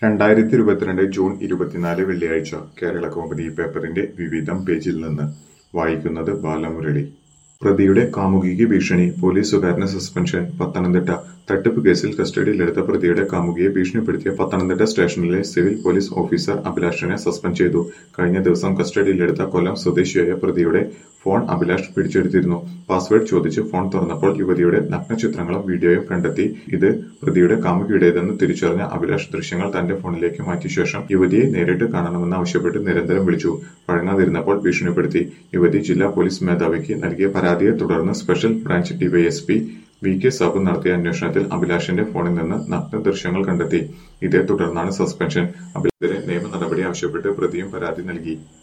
രണ്ടായിരത്തി ഇരുപത്തിരണ്ട് ജൂൺ ഇരുപത്തിനാല് വെള്ളിയാഴ്ച കേരള കൗമുദി പേപ്പറിന്റെ വിവിധം പേജിൽ നിന്ന് വായിക്കുന്നത് ബാലമുരളി പ്രതിയുടെ കാമുകിക്ക് ഭീഷണി പോലീസുകാരന് സസ്പെൻഷൻ പത്തനംതിട്ട തട്ടിപ്പ് കേസിൽ കസ്റ്റഡിയിലെടുത്ത പ്രതിയുടെ കാമുകിയെ ഭീഷണിപ്പെടുത്തിയ പത്തനംതിട്ട സ്റ്റേഷനിലെ സിവിൽ പോലീസ് ഓഫീസർ അഭിലാഷിനെ സസ്പെൻഡ് ചെയ്തു കഴിഞ്ഞ ദിവസം കസ്റ്റഡിയിലെടുത്ത കൊല്ലം സ്വദേശിയായ പ്രതിയുടെ ഫോൺ അഭിലാഷ് പിടിച്ചെടുത്തിരുന്നു പാസ്വേഡ് ചോദിച്ച് ഫോൺ തുറന്നപ്പോൾ യുവതിയുടെ നഗ്നചിത്രങ്ങളും വീഡിയോയും കണ്ടെത്തി ഇത് പ്രതിയുടെ കാമുകിയുടേതെന്ന് തിരിച്ചറിഞ്ഞ അഭിലാഷ് ദൃശ്യങ്ങൾ തന്റെ ഫോണിലേക്ക് മാറ്റിയ ശേഷം യുവതിയെ നേരിട്ട് കാണണമെന്ന് ആവശ്യപ്പെട്ട് നിരന്തരം വിളിച്ചു വഴങ്ങാതിരുന്നപ്പോൾ ഭീഷണിപ്പെടുത്തി യുവതി ജില്ലാ പോലീസ് മേധാവിക്ക് നൽകിയ പരാതിയെ തുടർന്ന് special branch DYSP V K Sabu നടത്തിയ അന്വേഷണത്തിൽ അഭിലാഷിന്റെ ഫോണിൽ നിന്ന് നഗ്ന ദൃശ്യങ്ങൾ കണ്ടെത്തി ഇതേ തുടർന്നാണ് സസ്പെൻഷൻ അഭിലാഷിനെതിരെ നിയമ നടപടി ആവശ്യപ്പെട്ട് പ്രതിയും പരാതി നൽകി